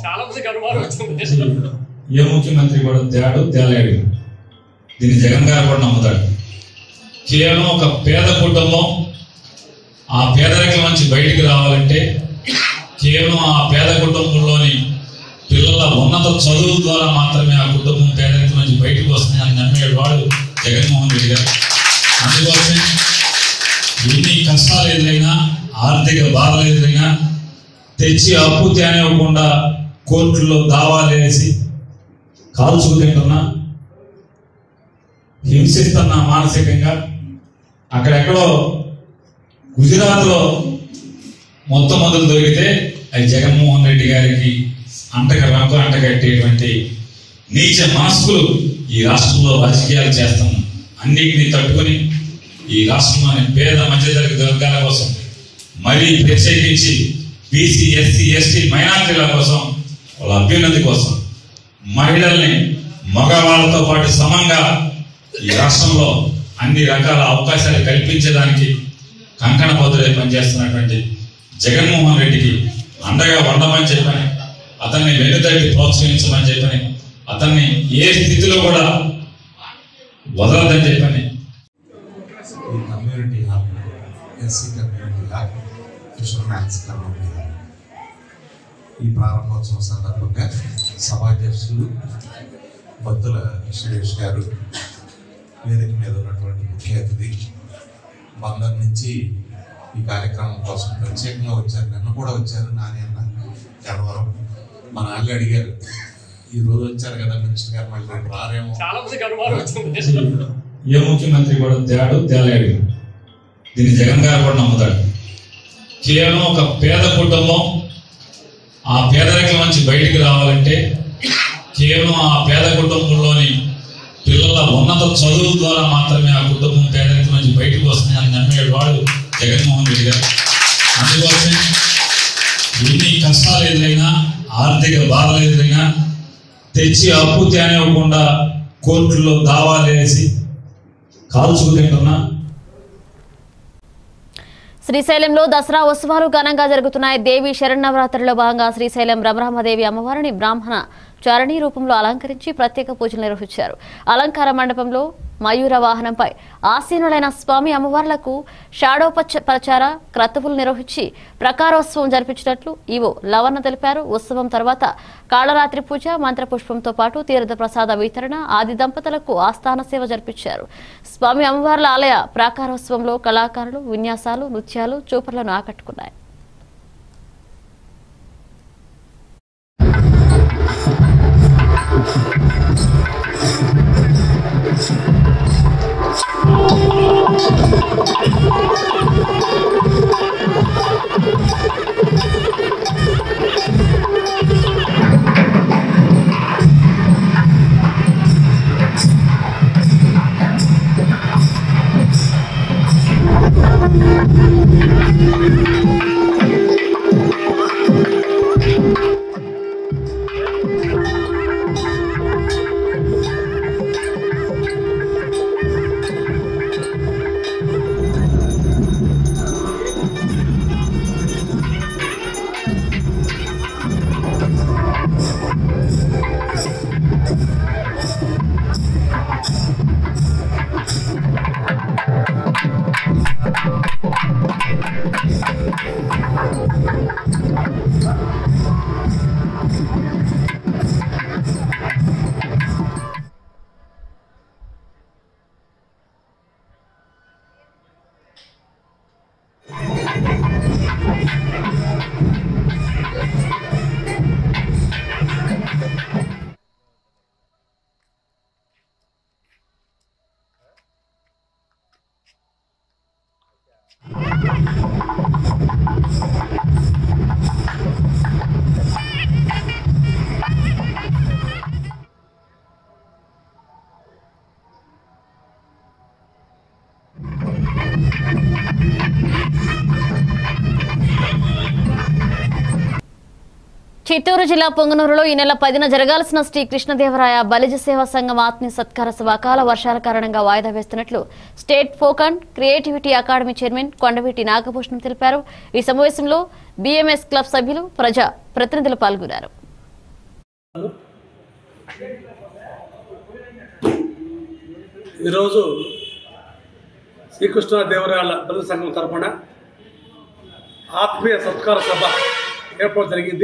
ఏ ముఖ్యమంత్రి కూడా తేడు తేలేడు దీన్ని జగన్ గారు కూడా నమ్ముతాడు కేవలం ఒక పేద కుటుంబం ఆ పేదరికం నుంచి బయటికి రావాలంటే కేవలం ఆ పేద కుటుంబంలోని పిల్లల ఉన్నత చదువు ద్వారా మాత్రమే ఆ కుటుంబం పేదరికం నుంచి బయటకు వస్తుంది అని నమ్మేవాడు వాడు జగన్మోహన్ రెడ్డి గారు అందుకోసమే ఎన్ని కష్టాలు ఎదురైనా ఆర్థిక బాధలు ఎదురైనా తెచ్చి అప్పు తేనివ్వకుండా కోర్టుల్లో దావాలు వేసి కాల్చుకు తింటున్నా హింసిస్తున్నా మానసికంగా అక్కడెక్కడో గుజరాత్లో మొత్తం మొదలు దొరికితే అది జగన్మోహన్ రెడ్డి గారికి అంటక రంగు అంటగట్టేటువంటి నీచ మనస్కులు ఈ రాష్ట్రంలో రాజకీయాలు చేస్తున్నాం అన్నిటినీ తట్టుకొని ఈ రాష్ట్రంలోని పేద మధ్యతరగతి వర్గాల కోసం మరీ ప్రత్యేకించి బీసీ ఎస్సీ ఎస్టీ మైనార్టీల కోసం వాళ్ళ అభ్యున్నతి కోసం మహిళల్ని మగవాళ్ళతో పాటు సమంగా ఈ రాష్ట్రంలో అన్ని రకాల అవకాశాలు కల్పించడానికి కంకణ బద్దులై పనిచేస్తున్నటువంటి జగన్మోహన్ రెడ్డికి అండగా ఉండమని చెప్పని అతన్ని వెనుతట్టి ప్రోత్సహించమని చెప్పని అతన్ని ఏ స్థితిలో కూడా వదలదని చెప్పని ఈ community hall SC community hall fisherman's community hall ఈ ప్రారంభోత్సవం సందర్భంగా సభాధ్యక్షులు బత్తుల సురేష్ గారు వేదిక మీద ఉన్నటువంటి ముఖ్య అతిథి బందర్ నుంచి ఈ కార్యక్రమం కోసం ప్రత్యేకంగా వచ్చారు నిన్న కూడా వచ్చారు నాని అన్న గన్నవరం మన వాళ్ళు అడిగారు ఈ రోజు వచ్చారు కదా మినిస్టర్ గారు మళ్ళీ రేపు రారేమో ఏ ముఖ్యమంత్రి కూడా తేడు తేలేడు దీన్ని జగన్ గారు కూడా నమ్ముతాడు కేవలం ఒక పేద కుటుంబం ఆ పేదరికం నుంచి బయటికి రావాలంటే కేవలం ఆ పేద కుటుంబంలోని పిల్లల ఉన్నత చదువు ద్వారా మాత్రమే ఆ కుటుంబం పేదరికం నుంచి బయటకు వస్తుందని నమ్మేవాడు జగన్మోహన్ రెడ్డి గారు అందుకోసమే ఎన్ని కష్టాలు ఎదురైనా ఆర్థిక బాధలు ఎదురైనా తెచ్చి అప్పు తేనివ్వకుండా కోర్టులో దావాలు వేసి కాల్చుకు తింటున్నా శ్రీశైలంలో దసరా ఉత్సవాలు ఘనంగా జరుగుతున్నాయి దేవి శరణవరాత్రిలో భాగంగా శ్రీశైలం రమరామదేవి అమ్మవారిని బ్రాహ్మణ చారణి రూపంలో అలంకరించి ప్రత్యేక పూజలు నిర్వహించారు అలంకార మండపంలో మయూర వాహనంపై ఆసీనులైన స్వామి అమ్మవార్లకు షాడోపచ ప్రచార క్రతువులు నిర్వహించి ప్రకారోత్సవం జరిపించినట్లు ఈవో లవణ తెలిపారు ఉత్సవం తర్వాత కాళరాత్రి పూజ మంత్రపుష్పంతో పాటు తీర్థ ప్రసాద వితరణ ఆది దంపతులకు ఆస్థాన సేవ జరిపించారు స్వామి అమ్మవార్ల ఆలయ ప్రాకారోత్సవంలో కళాకారులు విన్యాసాలు నృత్యాలు చూపర్లను ఆకట్టుకున్నాయి చిత్తూరు జిల్లా పొంగనూరులో ఈ నెల పదిన జరగాల్సిన శ్రీ కృష్ణదేవరాయ బలిజ సేవా సంఘం ఆత్మీయ సత్కార సభ అకాల వర్షాల కారణంగా వాయిదా వేస్తున్నట్లు state folk and creativity academy chairman Kondaveeti Nagabhushanam తెలిపారు ఈ సమావేశంలో బీఎంఎస్ క్లబ్ సభ్యులు ప్రజా ప్రతినిధులు పాల్గొన్నారు ఈరోజు శ్రీకృష్ణ దేవరాయల బలి సంఘం తరఫున ఆత్మీయ సత్కార సభ ఏర్పాటు జరిగింది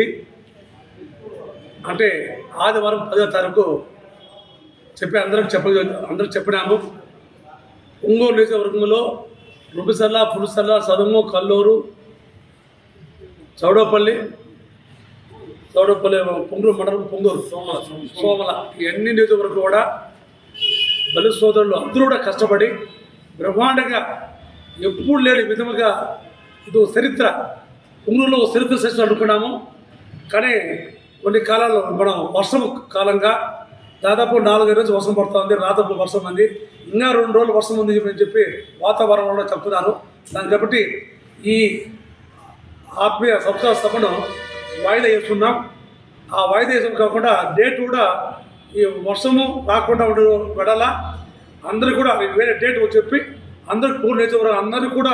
అంటే ఆదివారం పదో తారీఖు చెప్పి అందరికి చెప్ప అందరికి చెప్పినాము ఒంగోలు నియోజకవర్గంలో రుబిసల్ల పులుసల్ల సదుము కల్లూరు చౌడపల్లి చౌడపల్లి పొంగూరు మండలం పొంగూరు సోమల సోమల ఈ అన్ని నియోజకవర్గం కూడా బలి సోదరులు అందరూ కూడా కష్టపడి బ్రహ్మాండంగా ఎప్పుడు లేని విధముగా ఇది ఒక చరిత్ర పొంగూరులో ఒక చరిత్ర సెషన్ అనుకున్నాము కానీ కొన్ని కాలాల్లో మనం వర్షం కాలంగా దాదాపు నాలుగైదు రోజులు వర్షం పడుతూ ఉంది రాత్రి వర్షం ఉంది ఇంకా రెండు రోజులు వర్షం ఉంది అని చెప్పి వాతావరణంలో చెప్తున్నారు దాన్ని కాబట్టి ఈ ఆత్మీయ సంస్థ సభను వాయిదా వేసుకున్నాం ఆ వాయిదా వేసిన కాకుండా డేట్ కూడా ఈ వర్షము రాకుండా ఉండే వెడల అందరూ కూడా వేరే డేట్ చెప్పి అందరికి పూర్ణ నేర్చుకోవడం అందరూ కూడా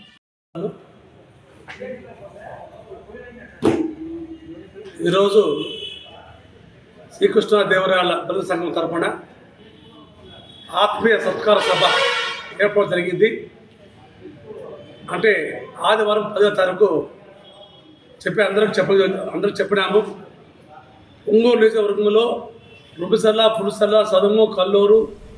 ఈరోజు శ్రీకృష్ణ దేవరాయల బలి సంఘం తరఫున ఆత్మీయ సత్కార సభ ఏర్పాటు జరిగింది అంటే ఆదివారం పదో తారీఖు చెప్పి అందరికి చెప్ప అందరికి చెప్పినాము ఒంగోలు నియోజకవర్గంలో రుబిసల్ల పులుసల్ల సదుము కల్లూరు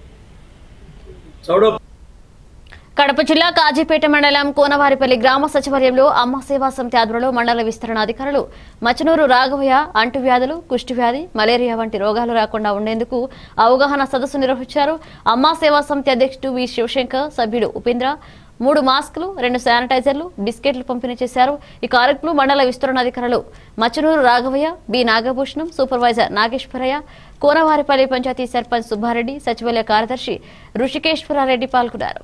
చౌడ కడప జిల్లా కాజీపేట మండలం కోనవారిపల్లి గ్రామ సచివాలయంలో అమ్మ సేవా సమితి ఆధ్వర్యంలో మండల విస్తరణ అధికారులు మచనూరు రాఘవయ్య అంటువ్యాధులు కుష్టివ్యాధి మలేరియా వంటి రోగాలు రాకుండా ఉండేందుకు అవగాహన సదస్సు నిర్వహించారు అమ్మా సేవా సమితి అధ్యక్షుడు వి శివశంకర్ సభ్యుడు ఉపేంద్ర మూడు మాస్కులు రెండు శానిటైజర్లు బిస్కెట్లు పంపిణీ చేశారు ఈ కార్యక్రమంలో మండల విస్తరణ అధికారులు మచ్చనూరు రాఘవయ్య బి నాగభూషణం సూపర్వైజర్ నాగేశ్వరయ్య కోనవారిపల్లి పంచాయతీ సర్పంచ్ సుబ్బారెడ్డి సచివాలయ కార్యదర్శి ఋషికేశ్వరారెడ్డి పాల్గొన్నారు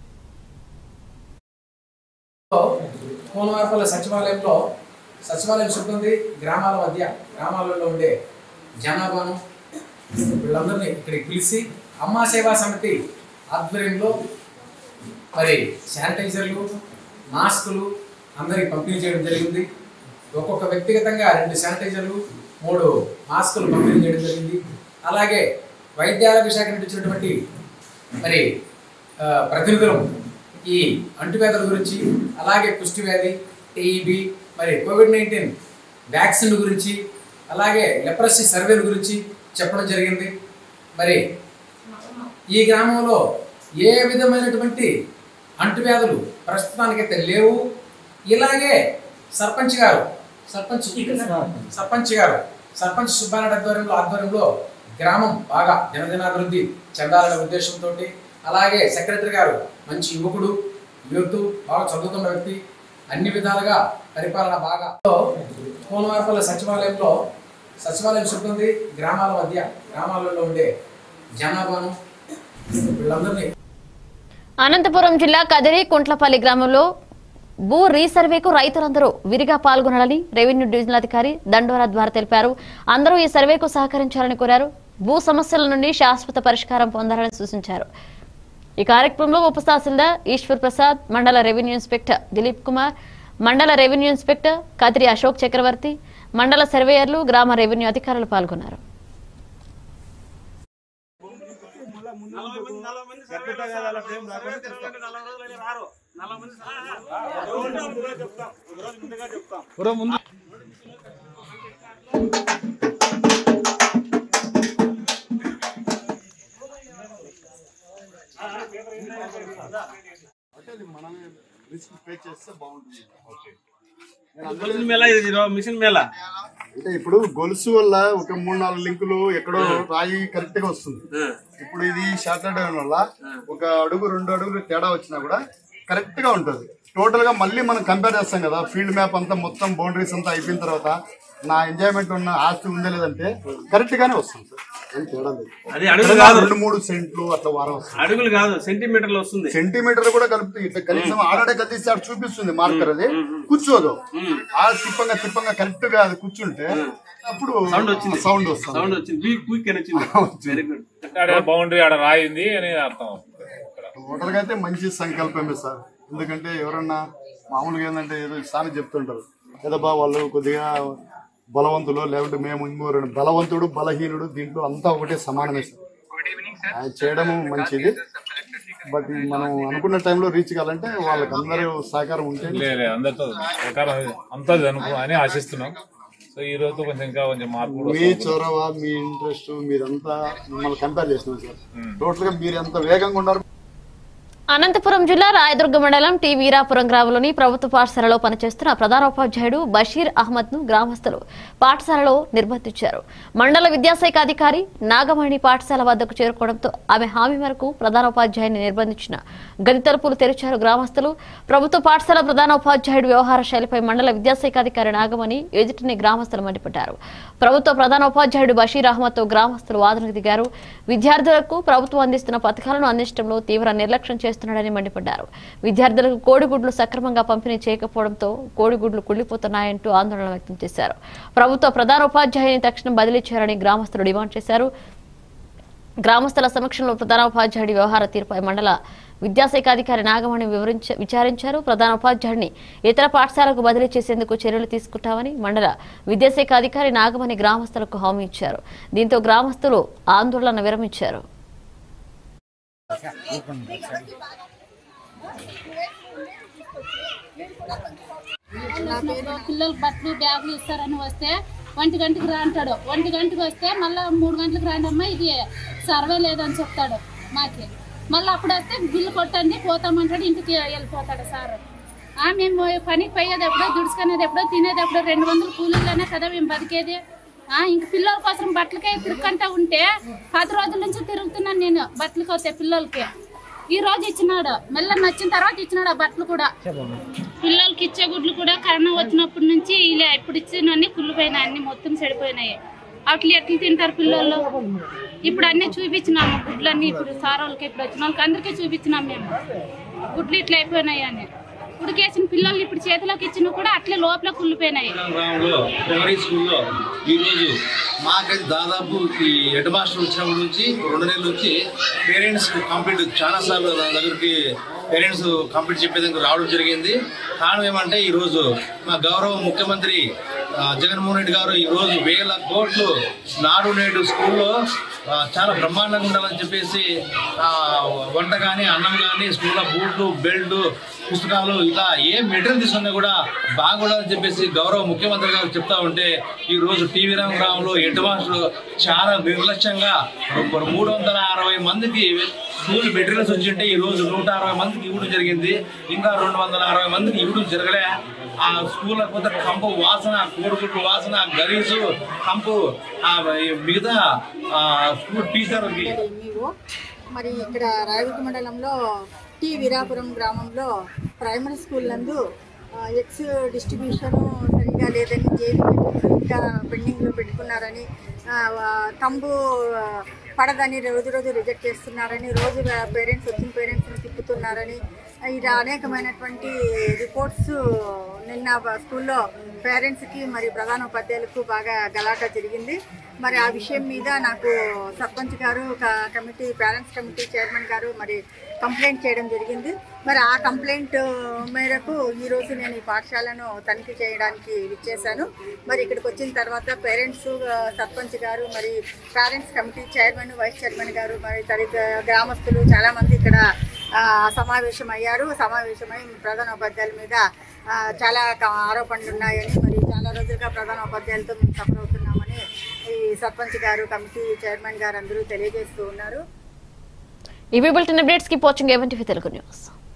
కోనవారపల్లి సచివాలయంలో సచివాలయం సిబ్బంది గ్రామాల మధ్య గ్రామాలలో ఉండే జనాభాను వీళ్ళందరినీ ఇక్కడికి పిలిచి అమ్మా సేవా సమితి ఆధ్వర్యంలో మరి శానిటైజర్లు మాస్కులు అందరికి పంపిణీ చేయడం జరిగింది ఒక్కొక్క వ్యక్తిగతంగా రెండు శానిటైజర్లు మూడు మాస్కులు పంపిణీ చేయడం జరిగింది అలాగే వైద్యారోగ్య శాఖ నుండి వచ్చినటువంటి మరి ఆ, ప్రతినిధులు ఈ అంటువ్యాధుల గురించి అలాగే కుష్టి వ్యాధి టీఈబీ మరి కోవిడ్ నైన్టీన్ వ్యాక్సిన్ గురించి అలాగే లెప్రసీ సర్వేల గురించి చెప్పడం జరిగింది మరి ఈ గ్రామంలో ఏ విధమైనటువంటి అంటువ్యాధులు ప్రస్తుతానికైతే లేవు ఇలాగే సర్పంచ్ గారు సర్పంచ్ సర్పంచ్ గారు సర్పంచ్ సుబ్బారెడ్డి ఆధ్వర్యంలో ఆధ్వర్యంలో గ్రామం బాగా దినదినాభివృద్ధి చెందాలనే ఉద్దేశంతో అలాగే సెక్రటరీ గారు మంచి యువకుడు యూత్ బాగా చదువుతున్న వ్యక్తి అన్ని విధాలుగా పరిపాలన బాగా కోనవారపల్లి సచివాలయంలో సచివాలయం సిబ్బంది గ్రామాల మధ్య గ్రామాలలో ఉండే జనాభాను వీళ్ళందరినీ అనంతపురం జిల్లా కదిరి కుంట్లపల్లి గ్రామంలో భూ రీసర్వేకు రైతులందరూ విరిగా పాల్గొనాలని రెవెన్యూ డివిజనల్ అధికారి దండోరా ద్వారా తెలిపారు అందరూ ఈ సర్వేకు సహకరించాలని కోరారు భూ సమస్యల నుండి శాశ్వత పరిష్కారం పొందాలని సూచించారు ఈ కార్యక్రమంలో ఉప తహసీల్దార్ ఈశ్వర్ ప్రసాద్ మండల రెవెన్యూ ఇన్స్పెక్టర్ దిలీప్ కుమార్ మండల రెవెన్యూ ఇన్స్పెక్టర్ కదిరి అశోక్ చక్రవర్తి మండల సర్వేయర్లు గ్రామ రెవెన్యూ అధికారులు పాల్గొన్నారు మిషన్ మేళ ఇది మిషన్ మేళ అంటే ఇప్పుడు గొలుసు వల్ల ఒక మూడు నాలుగు లింకులు ఎక్కడో రాయి కరెక్ట్ గా వస్తుంది ఇప్పుడు ఇది షార్టెడ్ అవడం వల్ల ఒక అడుగు రెండు అడుగులు తేడా వచ్చినా కూడా కరెక్ట్ గా ఉంటుంది టోటల్ గా మళ్ళీ మనం కంపేర్ చేస్తాం కదా ఫీల్డ్ మ్యాప్ అంతా మొత్తం బౌండరీస్ అంతా అయిపోయిన తర్వాత నా ఎంజాయ్మెంట్ ఉన్న ఆస్తి ఉందా లేదంటే కరెక్ట్ గానే వస్తుంది సార్ ఏం తేడా లేదు అది అడుగులు ఎక్కడైనా కాదు. రెండు మూడు సెంట్లు అట్లా వారం వస్తుంది అడుగులు కాదు సెంటీమీటర్లు వస్తుంది సెంటీమీటర్ కూడా కలుపుతుంది ఇట్లా కనీసం ఆడాడే కదిస్తే ఆడ చూపిస్తుంది మార్కర్ అది కూర్చోదు ఆ తిప్పంగా తిప్పంగా కరెక్ట్ గా అది కూర్చుంటే అప్పుడు సౌండ్ వచ్చింది సౌండ్ వస్తుంది సౌండ్ వచ్చింది క్విక్ క్విక్ అని వచ్చింది వెరీ గుడ్ ఆడ బౌండరీ ఆడ రాయింది అని అర్థం టోటల్ గా అయితే మంచి సంకల్పమే సార్ ఎందుకంటే ఎవరన్నా మామూలుగా ఏంటంటే ఏదో సాని చెప్తుంటారు ఏదబ్బా వాళ్ళు కొద్దిగా బలవంతులు లేకుంటే మేము ఇంకో రెండు బలవంతుడు బలహీనుడు దీంట్లో అంతా ఒకటే సమానమే సార్ అది చేయడము మంచిది బట్ మనం అనుకున్న టైంలో రీచ్ కావాలంటే వాళ్ళకి అందరూ సహకారం ఉంటే లేదు అందరితో ప్రకారం అంతా అనుకో అని ఆశిస్తున్నాం సో ఈ రోజు కొంచెం ఇంకా కొంచెం మార్పు కూడా మీ వస్తుంది. చొరవ మీ ఇంట్రెస్ట్ మీరంతా మిమ్మల్ని కంపేర్ చేస్తున్నాం సార్ టోటల్ గా మీరు ఎంత వేగంగా ఉన్నారు అనంతపురం జిల్లా రాయదుర్గ మండలం టి వీరాపురం గ్రామంలోని ప్రభుత్వ పాఠశాలలో పనిచేస్తున్న ప్రధానోపాధ్యాయుడు బషీర్ అహ్మద్ ను గ్రామస్తులు పాఠశాలలో నిర్బంధించారు మండల విద్యాశాఖ అధికారి నాగమణి పాఠశాల వద్దకు చేరుకోవడంతో ఆమె హామీ మేరకు ప్రధానోపాధ్యాయుని నిర్బంధించిన గది తలుపులు తెరిచారు గ్రామస్తులు ప్రభుత్వ పాఠశాల ప్రధానోపాధ్యాయుడు వ్యవహార శైలిపై మండల విద్యాశాఖ అధికారి నాగమణి ఎదుటిని గ్రామస్తులు మండిపడ్డారు ప్రభుత్వ ప్రధానోపాధ్యాయుడు బషీర్ అహ్మద్ తో గ్రామస్తులు వాదనకు దిగారు విద్యార్థులకు ప్రభుత్వం అందిస్తున్న పథకాలను అందించడంలో తీవ్ర నిర్లక్ష్యం చేస్తున్నాడని మండిపడ్డారు విద్యార్థులకు కోడిగుడ్లు సక్రమంగా పంపిణీ చేయకపోవడంతో కోడిగుడ్లు కుళ్లిపోతున్నాయంటూ ఆందోళన వ్యక్తం చేశారు ప్రభుత్వ ప్రధానోపాధ్యాయుని తక్షణం బదిలీ చేయాలని గ్రామస్తులు డిమాండ్ చేశారు గ్రామస్తుల సమక్షంలో ప్రధానోపాధ్యాయుడి వ్యవహార తీరుపై మండల విద్యాశాఖ అధికారి నాగమణి వివరించ విచారించారు ప్రధానోపాధ్యాయుడిని ఇతర పాఠశాలకు బదిలీ చేసేందుకు చర్యలు తీసుకుంటామని మండల విద్యాశాఖ అధికారి నాగమణి గ్రామస్తులకు హామీ ఇచ్చారు దీంతో గ్రామస్తులు ఆందోళన విరమించారు పిల్లలు బట్టలు బ్యాగులు ఇస్తారని వస్తే ఒంటి గంటకు రా అంటాడు ఒంటి గంటకు వస్తే మళ్ళీ మూడు గంటలకు రాండి అమ్మా ఇది సర్వే లేదని చెప్తాడు మాకి మళ్ళీ అప్పుడు వస్తే బిల్లు కొట్టండి పోతామంటాడు ఇంటికి వెళ్ళిపోతాడు సార్ ఆ, మేము పనికి పోయేది ఎప్పుడో దుడుచుకునేది ఎప్పుడో తినేది ఎప్పుడో రెండు వందలు కూలీలనే కదా మేము బతికేది ఆ, ఇంక పిల్లల కోసం బట్టలకే తిరుక్కంటా ఉంటే పది రోజుల నుంచి తిరుగుతున్నాను నేను బట్టలకి వస్తే పిల్లలకి ఈ రోజు ఇచ్చినాడు మెల్లన్న వచ్చిన తర్వాత ఇచ్చినాడు ఆ బట్టలు కూడా పిల్లలకి ఇచ్చే గుడ్లు కూడా కరోనా వచ్చినప్పటి నుంచి ఇలా ఇప్పుడు ఇచ్చినవన్నీ కుళ్ళిపోయినాయి అన్ని మొత్తం చెడిపోయినాయి అట్లా ఎట్లా తింటారు పిల్లలు ఇప్పుడు అన్నీ చూపించినాము గుడ్లన్నీ ఇప్పుడు సార్ వాళ్ళకి ఇప్పుడు వచ్చిన వాళ్ళకి అందరికీ చూపించినాం మేము గుడ్లు ఇట్లా అయిపోయినాయి అని ఉడికేసిన పిల్లలు ఇప్పుడు చేతిలోకి ఇచ్చిన కూడా అట్లే లోపల కుళ్ళిపోయినాయి గ్రామంలో ప్రైమరీ స్కూల్లో ఈరోజు మాకైతే దాదాపు ఈ హెడ్ మాస్టర్ వచ్చినప్పటి నుంచి రెండు నెలల నుంచి పేరెంట్స్ కంప్లీట్ చాలా సార్లు నా దగ్గరికి పేరెంట్స్ కంప్లీట్ చెప్పేందుకు రావడం జరిగింది కారణం ఏమంటే ఈరోజు మా గౌరవ ముఖ్యమంత్రి ఆ, జగన్మోహన్ రెడ్డి గారు ఈరోజు వేల కోట్లు నాడు నేడు స్కూల్లో ఆ, చాలా బ్రహ్మాండంగా ఉండాలని చెప్పేసి ఆ, వంట కానీ అన్నం కానీ స్కూల్లో బూట్లు బెల్ట్ పుస్తకాలు ఇలా ఏ మెటీరియల్ తీసుకున్నా కూడా బాగుండాలని చెప్పేసి గౌరవ ముఖ్యమంత్రి గారు చెప్తా ఉంటే ఈ రోజు టీవీ గ్రామంలో హెడ్ మాస్టర్ చాలా నిర్లక్ష్యంగా ఒక మూడు వందల అరవై మందికి స్కూల్ మెటీరియల్స్ వచ్చి ఉంటే ఈ రోజు నూట అరవై మందికి ఇవ్వడం జరిగింది ఇంకా రెండు వందల అరవై మందికి ఇవ్వడం జరగలే ఆ స్కూల్ కొంత కంపు వాసన కోడిగుడ్డు వాసన గరీసు కంపు ఆ మిగతా ఆ స్కూల్ టీచర్కి ఎంఈఓ మరి ఇక్కడ రాయదుర్గ మండలంలో టి వీరాపురం గ్రామంలో ప్రైమరీ స్కూల్ నందు ఆ, ఎగ్స్ డిస్ట్రిబ్యూషన్ సరిగా లేదని జైలు ఇంకా పెండింగ్లో పెట్టుకున్నారని ఆ, వా- తంబు ఆ, పడదని రోజు రోజు రిజెక్ట్ చేస్తున్నారని రోజు పేరెంట్స్ వచ్చిన పేరెంట్స్ని తిప్పుతున్నారని ఇలా అనేకమైనటువంటి రిపోర్ట్స్ నిన్న బ- స్కూల్లో పేరెంట్స్కి మరి ప్రధాన ఉపాధ్యాయులకు బాగా గలాటా జరిగింది మరి ఆ విషయం మీద నాకు సర్పంచ్ గారు క- కమిటీ పేరెంట్స్ కమిటీ చైర్మన్ గారు మరి కంప్లైంట్ చేయడం జరిగింది మరి ఆ కంప్లైంట్ మేరకు ఈరోజు నేను ఈ పాఠశాలను తనిఖీ చేయడానికి ఇచ్చేసాను మరి ఇక్కడికి వచ్చిన తర్వాత పేరెంట్స్ సర్పంచ్ గారు మరి parents committee chairman vice chairman గారు మరి తదితర గ్రామస్తులు చాలామంది ఇక్కడ ఆ, సమావేశం అయ్యారు సమావేశమై ప్రధాన ఉపాధ్యాయుల మీద ఆ, చాలా క- ఆరోపణలు ఉన్నాయని మరి చాలా రోజులుగా ప్రధాన ఉపాధ్యాయులతో మేము సఫర్ అవుతున్నామని ఈ సర్పంచ్ గారు కమిటీ చైర్మన్ గారు అందరూ తెలియజేస్తూ ఉన్నారు ఇవి బులెటిన్ అప్డేట్స్ కి watching A one TV Telugu news